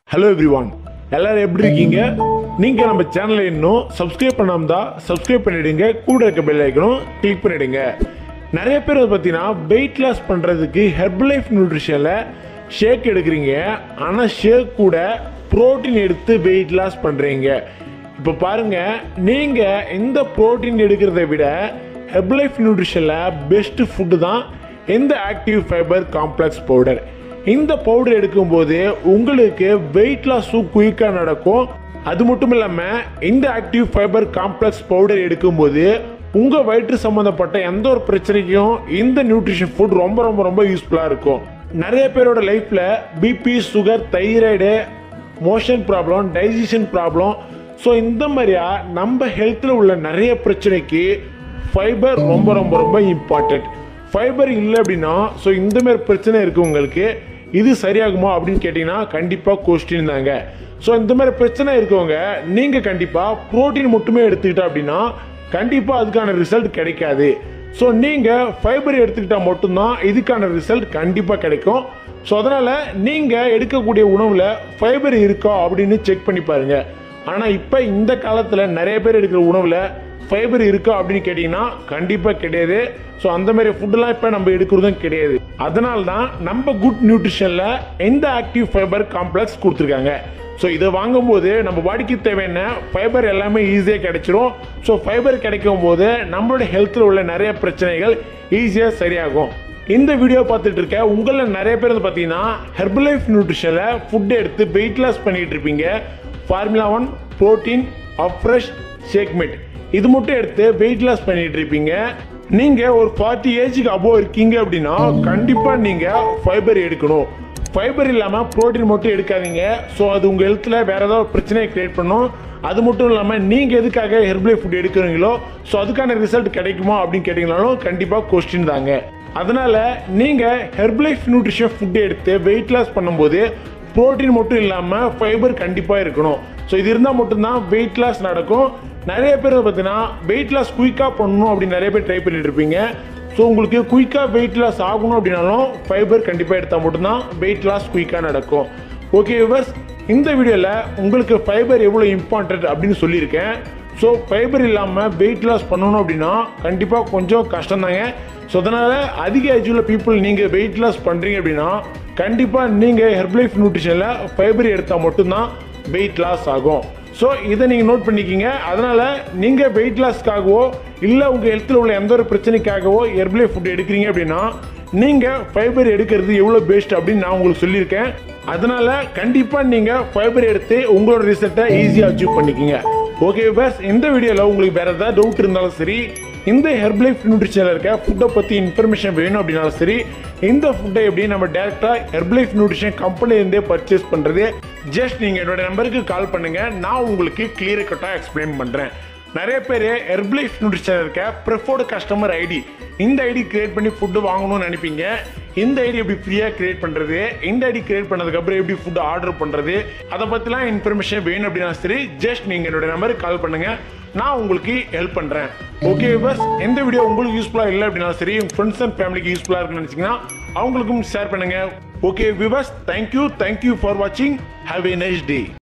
hello everyone எல்லாரும் எப்படி இருக்கீங்க நீங்க நம்ம சேனலை இன்னும் சப்ஸ்கிரைப் பண்ணாம தான் சப்ஸ்கிரைப் பண்ணிடுங்க கூட இருக்க பெல் ஐக்கனும் கிளிக் பண்ணிடுங்க நிறைய பேர் வந்து பார்த்தீங்கன்னா வெயிட் லாஸ் பண்ணுறதுக்கு ஹெர்பலைஃப் நியூட்ரிஷனில் ஷேக் எடுக்கிறீங்க ஆனால் ஷேக் கூட புரோட்டீன் எடுத்து வெயிட் லாஸ் பண்ணுறீங்க இப்போ பாருங்க நீங்கள் இந்த புரோட்டீன் எடுக்கிறத விட ஹெர்பலைஃப் நியூட்ரிஷனில் பெஸ்ட் ஃபுட்டு தான் இந்த ஆக்டிவ் ஃபைபர் காம்ப்ளெக்ஸ் பவுடர் இந்த பவுடர் எடுக்கும்போது உங்களுக்கு வெயிட் லாஸும் குயிக்காக நடக்கும் அது மட்டும் இல்லாமல் இந்த ஆக்டிவ் ஃபைபர் காம்ப்ளெக்ஸ் பவுடர் எடுக்கும்போது உங்கள் வயிற்று சம்மந்தப்பட்ட எந்த ஒரு பிரச்சனைக்கும் இந்த நியூட்ரிஷன் ஃபுட் ரொம்ப ரொம்ப ரொம்ப யூஸ்ஃபுல்லாக இருக்கும் நிறைய பேரோட லைஃப்பில் BP sugar thyroid motion problem digestion problem so இந்த மாதிரியா நம்ம ஹெல்த்தில் உள்ள நிறைய பிரச்சனைக்கு ஃபைபர் ரொம்ப ரொம்ப ரொம்ப இம்பார்ட்டன்ட் ஃபைபர் இல்லை அப்படின்னா ஸோ இந்த மாதிரி பிரச்சனை இருக்கு உங்களுக்கு இது சரியாகுமா அப்படின்னு கேட்டிங்கன்னா கண்டிப்பாக கொஸ்டின் தாங்க ஸோ இந்த மாதிரி பிரச்சனை இருக்கவங்க நீங்கள் கண்டிப்பாக புரோட்டீன் மட்டுமே எடுத்துக்கிட்டா அப்படின்னா கண்டிப்பாக அதுக்கான ரிசல்ட் கிடைக்காது ஸோ நீங்கள் ஃபைபர் எடுத்துக்கிட்டால் மட்டும்தான் இதுக்கான ரிசல்ட் கண்டிப்பாக கிடைக்கும் ஸோ அதனால் நீங்கள் எடுக்கக்கூடிய உணவில் ஃபைபர் இருக்கா அப்படின்னு செக் பண்ணி பாருங்க ஆனால் இப்போ இந்த காலத்தில் நிறைய பேர் எடுக்கிற உணவில் ஃபைபர் இருக்கா அப்படின்னு கேட்டிங்கன்னா கண்டிப்பாக கிடையாது ஸோ அந்த மாதிரி ஃபுட்டெல்லாம் இப்போ நம்ம எடுக்கிறதும் கிடையாது அதனால தான் நம்ம குட் நியூட்ரிஷனில் எந்த ஆக்டிவ் ஃபைபர் காம்ப்ளெக்ஸ் கொடுத்துருக்காங்க ஸோ இதை வாங்கும்போது நம்ம பாடிக்கு தேவையான ஃபைபர் எல்லாமே ஈஸியாக கிடைச்சிரும் ஸோ ஃபைபர் கிடைக்கும் போது நம்மளோட ஹெல்த்தில் உள்ள நிறைய பிரச்சனைகள் ஈஸியாக சரியாகும் இந்த வீடியோ பார்த்துட்டு இருக்க உங்களில் நிறைய பேர் வந்து பார்த்தீங்கன்னா ஹெர்பலைஃப் நியூட்ரிஷனில் ஃபுட் எடுத்து வெயிட் லாஸ் பண்ணிட்டு இருப்பீங்க formula one protein afresh shakemate இது மட்டும் எடுத்து வெயிட் லாஸ் பண்ணிட்டு இருப்பீங்க நீங்க ஒரு ஃபார்ட்டி ஏஜுக்கு அபோவ் இருக்கீங்க அப்படின்னா கண்டிப்பா நீங்க ஃபைபர் எடுக்கணும் ஃபைபர் இல்லாம புரோட்டீன் மட்டும் எடுக்காதீங்க ஸோ அது உங்க ஹெல்த்ல வேற ஏதாவது பிரச்சனையை கிரியேட் பண்ணும் அது மட்டும் இல்லாம நீங்க எதுக்காக ஹெர்பலை ஃபுட் எடுக்கிறீங்களோ ஸோ அதுக்கான ரிசல்ட் கிடைக்குமா அப்படின்னு கேட்டீங்கனாலும் கண்டிப்பா கொஸ்டின் தாங்க அதனால நீங்க ஹெர்பலைஃப் நியூட்ரிஷன் ஃபுட் எடுத்து வெயிட் லாஸ் பண்ணும்போது புரோட்டீன் மட்டும் இல்லாமல் ஃபைபர் கண்டிப்பாக இருக்கணும் ஸோ இது இருந்தால் மட்டும்தான் வெயிட் லாஸ் நடக்கும் நிறைய பேர் பார்த்தீங்கன்னா வெயிட் லாஸ் குயிக்காக பண்ணணும் அப்படின்னு நிறைய பேர் ட்ரை பண்ணிட்டு இருப்பீங்க ஸோ உங்களுக்கு குயிக்காக வெயிட் லாஸ் ஆகணும் அப்படின்னாலும் ஃபைபர் கண்டிப்பாக எடுத்தால் மட்டும்தான் வெயிட் லாஸ் குயிக்காக நடக்கும் ஓகே விவர்ஸ் இந்த வீடியோவில் உங்களுக்கு ஃபைபர் எவ்வளோ இம்பார்ட்டன்ட் அப்படின்னு சொல்லியிருக்கேன் ஸோ ஃபைபர் இல்லாமல் வெயிட் லாஸ் பண்ணணும் அப்படின்னா கண்டிப்பாக கொஞ்சம் கஷ்டம்தாங்க ஸோ அதனால் அதிக ஏஜ் உள்ள பீப்புள் நீங்கள் வெயிட் லாஸ் பண்ணுறீங்க அப்படின்னா கண்டிப்பாக நீங்கள் ஹெர்பலைஃப் நியூட்ரிஷனில் ஃபைபர் எடுத்தால் மட்டும்தான் வெயிட் லாஸ் ஆகும் ஸோ இதை நீங்கள் நோட் பண்ணிக்கிங்க அதனால் நீங்கள் வெயிட் லாஸ்க்காகவோ இல்லை உங்கள் ஹெல்த்தில் உள்ள எந்த ஒரு பிரச்சனைக்காகவோ ஹெர்பலைஃப் ஃபுட் எடுக்கிறீங்க அப்படின்னா நீங்கள் ஃபைபர் எடுக்கிறது எவ்வளோ பெஸ்ட் அப்படின்னு நான் உங்களுக்கு சொல்லியிருக்கேன் அதனால கண்டிப்பாக நீங்கள் ஃபைபர் எடுத்து உங்களோட ரிசல்ட்டை ஈஸியாக அச்சீவ் பண்ணிக்கிங்க ஓகே பஸ் இந்த வீடியோவில் உங்களுக்கு வேறு ஏதாவது டவுட் இருந்தாலும் சரி இந்த ஹெர்பலைஃப் நியூட்ரிஷனில் இருக்க ஃபுட்டை பற்றி இன்ஃபர்மேஷன் வேணும் அப்படின்னாலும் சரி இந்த ஃபுட்டை எப்படி நம்ம டேரெக்டாக ஹெர்பலைஃப் நியூட்ரிஷன் கம்பெனிலேருந்தே பர்ச்சேஸ் பண்ணுறது ஜஸ்ட் நீங்கள் என்னோட நம்பருக்கு கால் பண்ணுங்கள் நான் உங்களுக்கு கிளியர் கட்டாக எக்ஸ்பிளைன் பண்ணுறேன் நிறைய பேர் ஹெர்பலைஃப் நியூட்ரிஷன் இருக்க ப்ரிஃபர்டு கஸ்டமர் ஐடி இந்த ஐடி கிரியேட் பண்ணி ஃபுட்டு வாங்கணும்னு நினைப்பீங்க இந்த ஐடி எப்படி ஃப்ரீயாக கிரியேட் பண்ணுறது இந்த ஐடி கிரியேட் பண்ணதுக்கப்புறம் எப்படி ஃபுட்டு ஆர்டர் பண்ணுறது அதை பற்றிலாம் இன்ஃபர்மேஷன் வேணும் அப்படின்னா சரி ஜஸ்ட் நீங்கள் என்னோட நம்பருக்கு கால் பண்ணுங்கள் நான் உங்களுக்கு ஹெல்ப் பண்ணுறேன் ஓகே பஸ் எந்த வீடியோ உங்களுக்கு யூஸ்ஃபுல்லாக இல்லை அப்படின்னா சரி உங்கள் ஃப்ரெண்ட்ஸ் அண்ட் ஃபேமிலிக்கு யூஸ்ஃபுல்லாக இருக்குன்னு நினச்சிங்கன்னா அவங்களுக்கும் ஷேர் பண்ணுங்கள் okay viewers thank you thank you for வாட்சிங் ஹாவ் ஏ நைஸ் டே